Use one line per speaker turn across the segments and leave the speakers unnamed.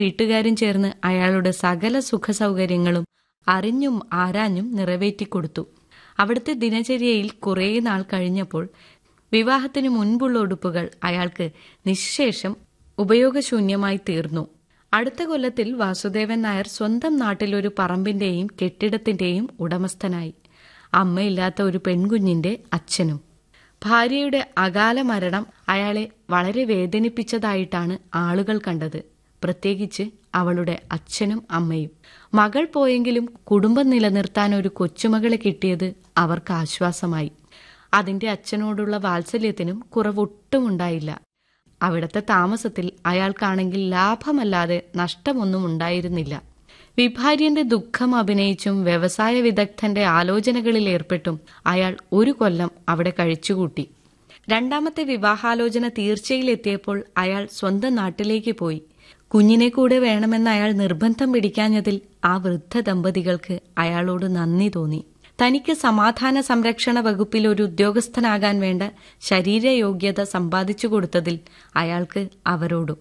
വീട്ടുകാരും ചേർന്ന് അയാളുടെ സകല സുഖസൗകര്യങ്ങളും അറിഞ്ഞും ആരാഞ്ഞും നിറവേറ്റിക്കൊടുത്തു അവിടുത്തെ ദിനചര്യയിൽ കുറേ നാൾ കഴിഞ്ഞപ്പോൾ വിവാഹത്തിനു മുൻപുള്ള ഉടുപ്പുകൾ അയാൾക്ക് നിശേഷം ഉപയോഗശൂന്യമായി തീർന്നു അടുത്ത കൊല്ലത്തിൽ വാസുദേവൻ നായർ സ്വന്തം നാട്ടിൽ ഒരു പറമ്പിന്റെയും കെട്ടിടത്തിന്റെയും ഉടമസ്ഥനായി അമ്മയില്ലാത്ത ഒരു പെൺകുഞ്ഞിന്റെ അച്ഛനും ഭാര്യയുടെ അകാല മരണം അയാളെ വളരെ വേദനിപ്പിച്ചതായിട്ടാണ് ആളുകൾ കണ്ടത് പ്രത്യേകിച്ച് അവളുടെ അച്ഛനും അമ്മയും മകൾ പോയെങ്കിലും കുടുംബം നിലനിർത്താൻ ഒരു കൊച്ചുമകളെ കിട്ടിയത് അവർക്ക് ആശ്വാസമായി അതിന്റെ അച്ഛനോടുള്ള വാത്സല്യത്തിനും കുറവൊട്ടുമുണ്ടായില്ല അവിടത്തെ താമസത്തിൽ അയാൾക്കാണെങ്കിൽ ലാഭമല്ലാതെ നഷ്ടമൊന്നും ഉണ്ടായിരുന്നില്ല വിഭാര്യന്റെ ദുഃഖം അഭിനയിച്ചും വ്യവസായ വിദഗ്ധന്റെ ആലോചനകളിൽ ഏർപ്പെട്ടും അയാൾ ഒരു കൊല്ലം അവിടെ കഴിച്ചുകൂട്ടി രണ്ടാമത്തെ വിവാഹാലോചന തീർച്ചയിലെത്തിയപ്പോൾ അയാൾ സ്വന്തം നാട്ടിലേക്ക് പോയി കുഞ്ഞിനെ കൂടെ വേണമെന്ന് അയാൾ നിർബന്ധം പിടിക്കാഞ്ഞതിൽ ആ വൃദ്ധ ദമ്പതികൾക്ക് അയാളോട് നന്ദി തോന്നി തനിക്ക് സമാധാന സംരക്ഷണ വകുപ്പിൽ ഒരു ഉദ്യോഗസ്ഥനാകാൻ വേണ്ട ശരീരയോഗ്യത സമ്പാദിച്ചു കൊടുത്തതിൽ അയാൾക്ക് അവരോടും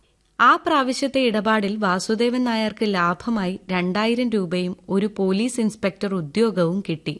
ആ പ്രാവശ്യത്തെ ഇടപാടിൽ വാസുദേവൻ നായർക്ക് ലാഭമായി രണ്ടായിരം രൂപയും ഒരു പോലീസ് ഇൻസ്പെക്ടർ ഉദ്യോഗവും കിട്ടി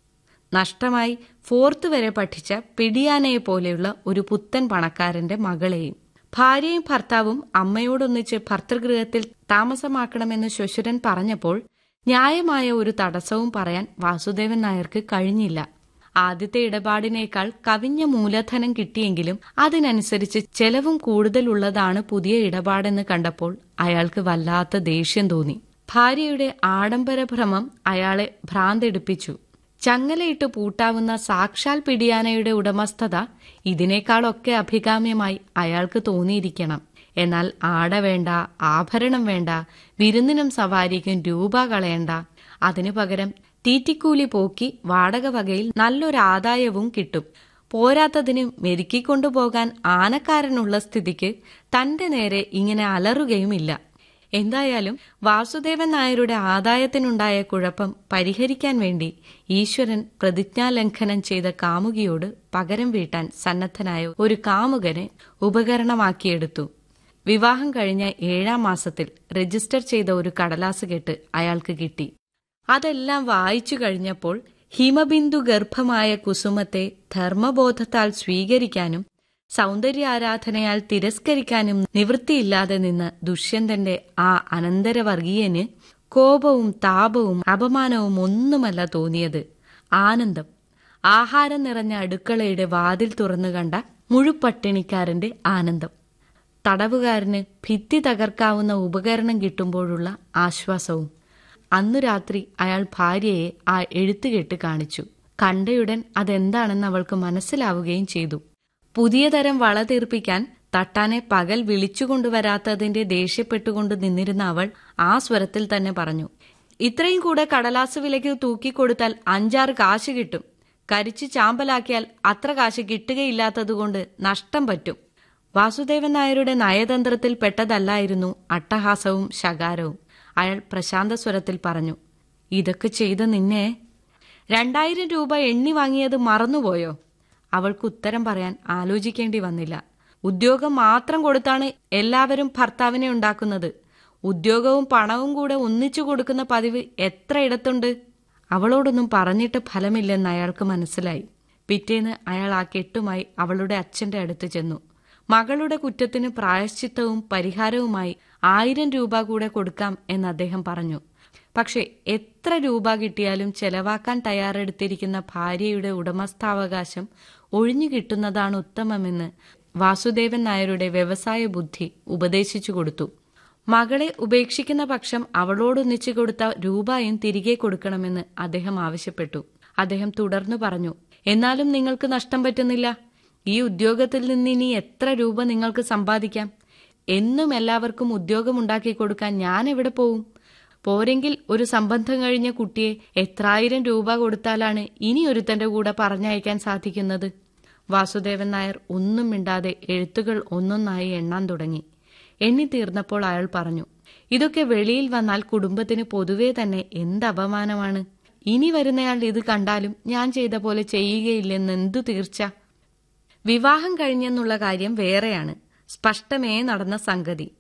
നഷ്ടമായി ഫോർത്ത് വരെ പഠിച്ച പിടിയാനയെ പോലെയുള്ള ഒരു പുത്തൻ പണക്കാരന്റെ മകളെയും ഭാര്യയും ഭർത്താവും അമ്മയോടൊന്നിച്ച് ഭർത്തൃഗൃഹത്തിൽ താമസമാക്കണമെന്ന് ശ്വശുരൻ പറഞ്ഞപ്പോൾ ന്യായമായ ഒരു തടസ്സവും പറയാൻ വാസുദേവൻ നായർക്ക് കഴിഞ്ഞില്ല ആദ്യത്തെ ഇടപാടിനേക്കാൾ കവിഞ്ഞ മൂലധനം കിട്ടിയെങ്കിലും അതിനനുസരിച്ച് ചെലവും കൂടുതലുള്ളതാണ് പുതിയ ഇടപാടെന്ന് കണ്ടപ്പോൾ അയാൾക്ക് വല്ലാത്ത ദേഷ്യം തോന്നി ഭാര്യയുടെ ആഡംബര ഭ്രമം അയാളെ ഭ്രാന്തെടുപ്പിച്ചു ചങ്ങലയിട്ട് പൂട്ടാവുന്ന സാക്ഷാൽ പിടിയാനയുടെ ഉടമസ്ഥത ഇതിനേക്കാളൊക്കെ അഭികാമ്യമായി അയാൾക്ക് തോന്നിയിരിക്കണം എന്നാൽ ആട വേണ്ട ആഭരണം വേണ്ട വിരുന്നിനും സവാരിക്കും രൂപ കളയണ്ട അതിനു പകരം തീറ്റിക്കൂലി പോക്കി വാടക വകയിൽ നല്ലൊരു ആദായവും കിട്ടും പോരാത്തതിന് മെരുക്കിക്കൊണ്ടുപോകാൻ ആനക്കാരനുള്ള സ്ഥിതിക്ക് തന്റെ നേരെ ഇങ്ങനെ അലറുകയുമില്ല എന്തായാലും വാസുദേവൻ നായരുടെ ആദായത്തിനുണ്ടായ കുഴപ്പം പരിഹരിക്കാൻ വേണ്ടി ഈശ്വരൻ പ്രതിജ്ഞാലംഘനം ചെയ്ത കാമുകിയോട് പകരം വീട്ടാൻ സന്നദ്ധനായ ഒരു കാമുകനെ ഉപകരണമാക്കിയെടുത്തു വിവാഹം കഴിഞ്ഞ ഏഴാം മാസത്തിൽ രജിസ്റ്റർ ചെയ്ത ഒരു കടലാസ് കെട്ട് അയാൾക്ക് കിട്ടി അതെല്ലാം വായിച്ചു കഴിഞ്ഞപ്പോൾ ഹിമബിന്ദു ഗർഭമായ കുസുമത്തെ ധർമ്മബോധത്താൽ സ്വീകരിക്കാനും സൗന്ദര്യാരാധനയാൽ തിരസ്കരിക്കാനും നിവൃത്തിയില്ലാതെ നിന്ന ദുഷ്യന്തന്റെ ആ അനന്തരവർഗീയന് കോപവും താപവും അപമാനവും ഒന്നുമല്ല തോന്നിയത് ആനന്ദം ആഹാരം നിറഞ്ഞ അടുക്കളയുടെ വാതിൽ തുറന്നു കണ്ട മുഴുപട്ടിണിക്കാരന്റെ ആനന്ദം തടവുകാരന് ഭിത്തി തകർക്കാവുന്ന ഉപകരണം കിട്ടുമ്പോഴുള്ള ആശ്വാസവും അന്നു രാത്രി അയാൾ ഭാര്യയെ ആ എഴുത്തുകെട്ട് കാണിച്ചു കണ്ടയുടൻ അതെന്താണെന്ന് അവൾക്ക് മനസ്സിലാവുകയും ചെയ്തു പുതിയ തരം വള തീർപ്പിക്കാൻ തട്ടാനെ പകൽ വിളിച്ചുകൊണ്ടുവരാത്തതിന്റെ ദേഷ്യപ്പെട്ടുകൊണ്ട് നിന്നിരുന്ന അവൾ ആ സ്വരത്തിൽ തന്നെ പറഞ്ഞു ഇത്രയും കൂടെ കടലാസ് വിലയ്ക്ക് തൂക്കിക്കൊടുത്താൽ അഞ്ചാറ് കാശ് കിട്ടും കരിച്ച് ചാമ്പലാക്കിയാൽ അത്ര കാശ് കിട്ടുകയില്ലാത്തതുകൊണ്ട് നഷ്ടം പറ്റും വാസുദേവൻ നായരുടെ നയതന്ത്രത്തിൽ പെട്ടതല്ലായിരുന്നു അട്ടഹാസവും ശകാരവും അയാൾ പ്രശാന്ത സ്വരത്തിൽ പറഞ്ഞു ഇതൊക്കെ ചെയ്ത നിന്നെ രണ്ടായിരം രൂപ എണ്ണി വാങ്ങിയത് മറന്നുപോയോ അവൾക്ക് ഉത്തരം പറയാൻ ആലോചിക്കേണ്ടി വന്നില്ല ഉദ്യോഗം മാത്രം കൊടുത്താണ് എല്ലാവരും ഭർത്താവിനെ ഉണ്ടാക്കുന്നത് ഉദ്യോഗവും പണവും കൂടെ ഒന്നിച്ചു കൊടുക്കുന്ന പതിവ് എത്ര ഇടത്തുണ്ട് അവളോടൊന്നും പറഞ്ഞിട്ട് ഫലമില്ലെന്ന് അയാൾക്ക് മനസ്സിലായി പിറ്റേന്ന് അയാൾ ആ കെട്ടുമായി അവളുടെ അച്ഛന്റെ അടുത്ത് ചെന്നു മകളുടെ കുറ്റത്തിന് പ്രായശ്ചിത്തവും പരിഹാരവുമായി ആയിരം രൂപ കൂടെ കൊടുക്കാം എന്ന് അദ്ദേഹം പറഞ്ഞു പക്ഷെ എത്ര രൂപ കിട്ടിയാലും ചെലവാക്കാൻ തയ്യാറെടുത്തിരിക്കുന്ന ഭാര്യയുടെ ഉടമസ്ഥാവകാശം ഒഴിഞ്ഞു കിട്ടുന്നതാണ് ഉത്തമമെന്ന് വാസുദേവൻ നായരുടെ വ്യവസായ ബുദ്ധി ഉപദേശിച്ചു കൊടുത്തു മകളെ ഉപേക്ഷിക്കുന്ന പക്ഷം അവളോടൊന്നിച്ചു കൊടുത്ത രൂപയും തിരികെ കൊടുക്കണമെന്ന് അദ്ദേഹം ആവശ്യപ്പെട്ടു അദ്ദേഹം തുടർന്നു പറഞ്ഞു എന്നാലും നിങ്ങൾക്ക് നഷ്ടം പറ്റുന്നില്ല ഈ ഉദ്യോഗത്തിൽ നിന്ന് ഇനി എത്ര രൂപ നിങ്ങൾക്ക് സമ്പാദിക്കാം എന്നും എല്ലാവർക്കും ഉദ്യോഗമുണ്ടാക്കി കൊടുക്കാൻ ഞാൻ എവിടെ പോവും പോരെങ്കിൽ ഒരു സംബന്ധം കഴിഞ്ഞ കുട്ടിയെ എത്രായിരം രൂപ കൊടുത്താലാണ് ഇനി ഒരുത്തന്റെ കൂടെ പറഞ്ഞയക്കാൻ സാധിക്കുന്നത് വാസുദേവൻ നായർ ഒന്നും മിണ്ടാതെ എഴുത്തുകൾ ഒന്നൊന്നായി എണ്ണാൻ തുടങ്ങി എണ്ണി തീർന്നപ്പോൾ അയാൾ പറഞ്ഞു ഇതൊക്കെ വെളിയിൽ വന്നാൽ കുടുംബത്തിന് പൊതുവേ തന്നെ എന്ത് അപമാനമാണ് ഇനി വരുന്നയാൾ ഇത് കണ്ടാലും ഞാൻ ചെയ്ത പോലെ ചെയ്യുകയില്ലെന്നെന്തു തീർച്ച വിവാഹം കഴിഞ്ഞെന്നുള്ള കാര്യം വേറെയാണ് സ്പഷ്ടമേ നടന്ന സംഗതി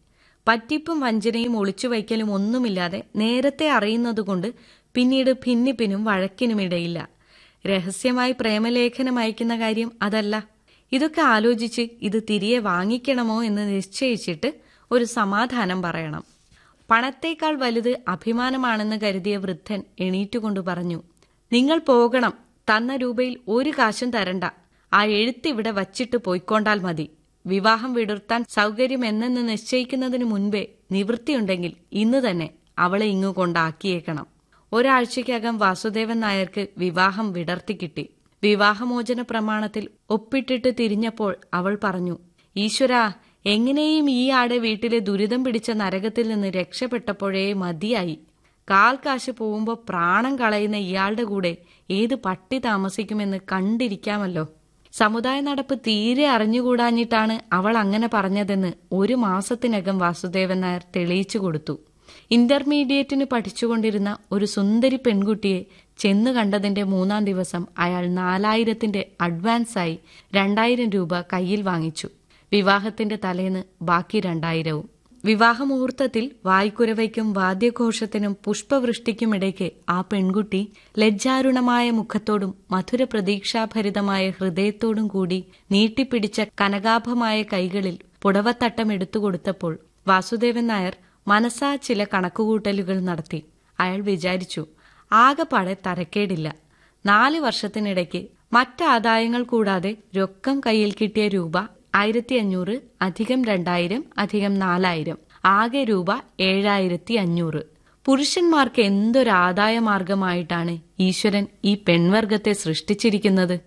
പറ്റിപ്പും വഞ്ചനയും ഒളിച്ചുവയ്ക്കലും ഒന്നുമില്ലാതെ നേരത്തെ അറിയുന്നതുകൊണ്ട് പിന്നീട് ഭിന്നിപ്പിനും വഴക്കിനുമിടയില്ല രഹസ്യമായി പ്രേമലേഖനം അയക്കുന്ന കാര്യം അതല്ല ഇതൊക്കെ ആലോചിച്ച് ഇത് തിരികെ വാങ്ങിക്കണമോ എന്ന് നിശ്ചയിച്ചിട്ട് ഒരു സമാധാനം പറയണം പണത്തേക്കാൾ വലുത് അഭിമാനമാണെന്ന് കരുതിയ വൃദ്ധൻ എണീറ്റുകൊണ്ട് പറഞ്ഞു നിങ്ങൾ പോകണം തന്ന രൂപയിൽ ഒരു കാശും തരണ്ട ആ എഴുത്തിവിടെ വച്ചിട്ട് പോയിക്കൊണ്ടാൽ മതി വിവാഹം വിടുർത്താൻ സൗകര്യം എന്നെന്ന് നിശ്ചയിക്കുന്നതിന് മുൻപേ നിവൃത്തിയുണ്ടെങ്കിൽ ഇന്ന് തന്നെ അവളെ ഇങ്ങു കൊണ്ടാക്കിയേക്കണം ഒരാഴ്ചയ്ക്കകം വാസുദേവൻ നായർക്ക് വിവാഹം വിടർത്തി കിട്ടി വിവാഹമോചന പ്രമാണത്തിൽ ഒപ്പിട്ടിട്ട് തിരിഞ്ഞപ്പോൾ അവൾ പറഞ്ഞു ഈശ്വരാ എങ്ങനെയും ഈ ആടെ വീട്ടിലെ ദുരിതം പിടിച്ച നരകത്തിൽ നിന്ന് രക്ഷപ്പെട്ടപ്പോഴേ മതിയായി കാൽ കാശ് പോകുമ്പോൾ പ്രാണം കളയുന്ന ഇയാളുടെ കൂടെ ഏത് പട്ടി താമസിക്കുമെന്ന് കണ്ടിരിക്കാമല്ലോ സമുദായ നടപ്പ് തീരെ അറിഞ്ഞുകൂടാഞ്ഞിട്ടാണ് അവൾ അങ്ങനെ പറഞ്ഞതെന്ന് ഒരു മാസത്തിനകം വാസുദേവൻ നായർ തെളിയിച്ചു കൊടുത്തു ഇന്റർമീഡിയറ്റിന് പഠിച്ചുകൊണ്ടിരുന്ന ഒരു സുന്ദരി പെൺകുട്ടിയെ ചെന്നു കണ്ടതിന്റെ മൂന്നാം ദിവസം അയാൾ നാലായിരത്തിന്റെ അഡ്വാൻസായി രണ്ടായിരം രൂപ കയ്യിൽ വാങ്ങിച്ചു വിവാഹത്തിന്റെ തലേന്ന് ബാക്കി രണ്ടായിരവും വിവാഹമുഹൂർത്തത്തിൽ വായ്ക്കുരവയ്ക്കും വാദ്യഘോഷത്തിനും പുഷ്പവൃഷ്ടിക്കുമിടയ്ക്ക് ആ പെൺകുട്ടി ലജ്ജാരുണമായ മുഖത്തോടും മധുര പ്രതീക്ഷാഭരിതമായ ഹൃദയത്തോടും കൂടി നീട്ടിപ്പിടിച്ച കനകാഭമായ കൈകളിൽ പുടവത്തട്ടം എടുത്തു കൊടുത്തപ്പോൾ വാസുദേവൻ നായർ മനസ്സാ ചില കണക്കുകൂട്ടലുകൾ നടത്തി അയാൾ വിചാരിച്ചു ആകെപ്പാടെ തരക്കേടില്ല നാല് വർഷത്തിനിടയ്ക്ക് മറ്റാദായങ്ങൾ കൂടാതെ രൊക്കം കയ്യിൽ കിട്ടിയ രൂപ ആയിരത്തി അഞ്ഞൂറ് അധികം രണ്ടായിരം അധികം നാലായിരം ആകെ രൂപ ഏഴായിരത്തി അഞ്ഞൂറ് പുരുഷന്മാർക്ക് എന്തൊരു ആദായ മാർഗമായിട്ടാണ് ഈശ്വരൻ ഈ പെൺവർഗത്തെ സൃഷ്ടിച്ചിരിക്കുന്നത്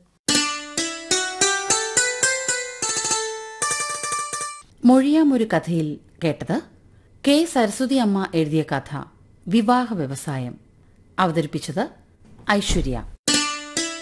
മൊഴിയാം ഒരു കഥയിൽ കേട്ടത് കെ സരസ്വതി അമ്മ എഴുതിയ കഥ വിവാഹ വ്യവസായം അവതരിപ്പിച്ചത് ഐശ്വര്യ